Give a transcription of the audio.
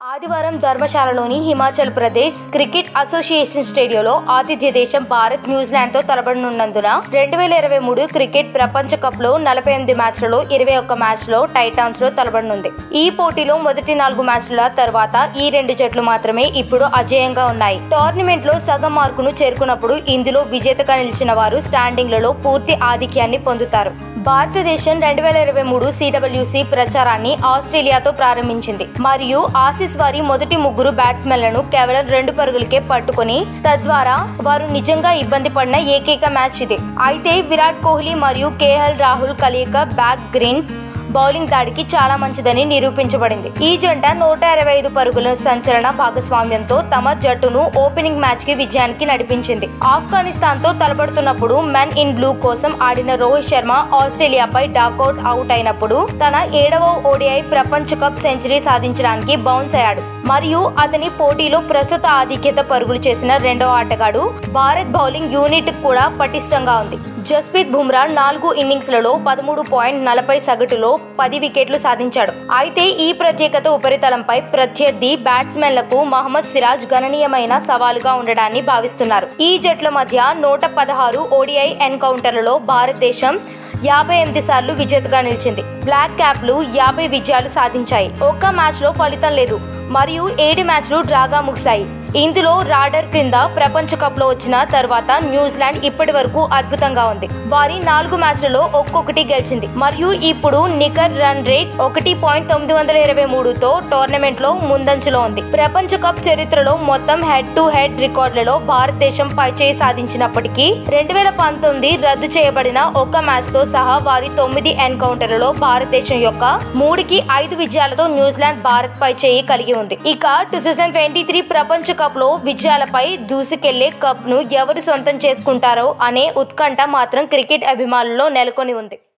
ఆదివారం ధర్మశాలలోని Himachal Pradesh cricket association స్టేడియంలో ఆతిథ్య దేశం భారత్ న్యూజిలాండ్ తో తలపడనున్నందున రెండు వేల ఇరవై మూడు క్రికెట్ ప్రపంచ కప్ లో నలభై ఎనిమిది మ్యాచ్లలో ఇరవై ఒక్క మ్యాచ్ లో టైటాన్స్ లో తలపడనుంది ఈ పోటీలో మొదటి నాలుగు మ్యాచ్ల తర్వాత ఈ రెండు జట్లు మాత్రమే ఇప్పుడు అజేయంగా ఉన్నాయి టోర్నమెంట్ లో సగం మార్కును చేరుకున్నప్పుడు ఇందులో విజేతగా నిలిచిన వారు స్టాండింగ్లలో పూర్తి ఆధిక్యాన్ని పొందుతారు భారతదేశం రెండు వేల ఇరవై మూడు సిడబ్ల్యూసి ప్రచారాన్ని ఆస్ట్రేలియాతో ప్రారంభించింది మరియు ఆసీస్ వారి మొదటి ముగ్గురు బ్యాట్స్మెన్లను కేవలం రెండు పరుగులకే పట్టుకొని తద్వారా వారు నిజంగా ఇబ్బంది పడిన ఏకైక మ్యాచ్ ఇది అయితే విరాట్ కోహ్లీ మరియు కేఎల్ రాహుల్ కలయిక బ్యాక్ గ్రీన్స్ బౌలింగ్ దాడికి చాలా మంచిదని నిరూపించబడింది ఈ జంట నూట ఇరవై ఐదు పరుగుల సంచలన భాగస్వామ్యంతో తమ జట్టును ఓపెనింగ్ మ్యాచ్ కి విజయానికి నడిపించింది ఆఫ్ఘనిస్తాన్ తో తలపడుతున్నప్పుడు మెన్ ఇన్ బ్లూ కోసం ఆడిన రోహిత్ శర్మ ఆస్ట్రేలియాపై డాకౌట్ అవుట్ అయినప్పుడు తన ఏడవ ఓడిఐ ప్రపంచ కప్ సెంచరీ సాధించడానికి బౌన్స్ అయ్యాడు మరియు అతని పోటీలో ప్రస్తుత ఆధిక్యత పరుగులు చేసిన రెండవ ఆటగాడు భారత్ బౌలింగ్ యూనిట్ కూడా పటిష్టంగా ఉంది జస్ప్రీత్ బుమ్రా నాలుగు ఇన్నింగ్స్లలో పదమూడు పాయింట్ నలభై సగటులో పది వికెట్లు సాధించాడు అయితే ఈ ప్రత్యేకత ఉపరితలంపై ప్రత్యర్థి బ్యాట్స్మెన్లకు మహమ్మద్ సిరాజ్ గణనీయమైన సవాలుగా ఉండడాన్ని భావిస్తున్నారు ఈ జట్ల మధ్య నూట పదహారు ఓడిఐ ఎన్కౌంటర్లలో భారతదేశం యాభై ఎనిమిది సార్లు విజేతగా నిలిచింది బ్లాక్ క్యాప్లు యాభై విజయాలు సాధించాయి ఒక్క మ్యాచ్లో ఫలితం లేదు మరియు ఏడు మ్యాచ్లు డ్రాగా ముగిశాయి ఇందులో రాడర్ క్రింద ప్రపంచ కప్లో వచ్చిన తర్వాత న్యూజిలాండ్ ఇప్పటి వరకు అద్భుతంగా ఉంది వారి నాలుగు మ్యాచ్లలో ఒక్కొక్కటి గెలిచింది మరియు ఇప్పుడు నికర్ రన్ రేట్ ఒకటి పాయింట్ తొమ్మిది వందల ఇరవై మూడుతో టోర్నమెంట్ లో ముందంజలో ఉంది ప్రపంచ కప్ చరిత్రలో మొత్తం హెడ్ టు హెడ్ రికార్డులలో భారతదేశం పైచేయి సాధించినప్పటికీ రెండు వేల పంతొమ్మిది రద్దు చేయబడిన ఒక్క మ్యాచ్ తో సహా వారి తొమ్మిది ఎన్కౌంటర్లలో భారతదేశం యొక్క మూడుకి ఐదు విజయాలతో న్యూజిలాండ్ భారత్ పై చేయి కలిగి ఉంది ఇక టూ థౌజండ్ ట్వంటీ త్రీ ప్రపంచ కప్ లో విజయాలపై దూసుకెళ్లే కప్ ను ఎవరు సొంతం చేసుకుంటారో అనే ఉత్కంఠ మాత్రం క్రికెట్ అభిమానుల్లో నెలకొని ఉంది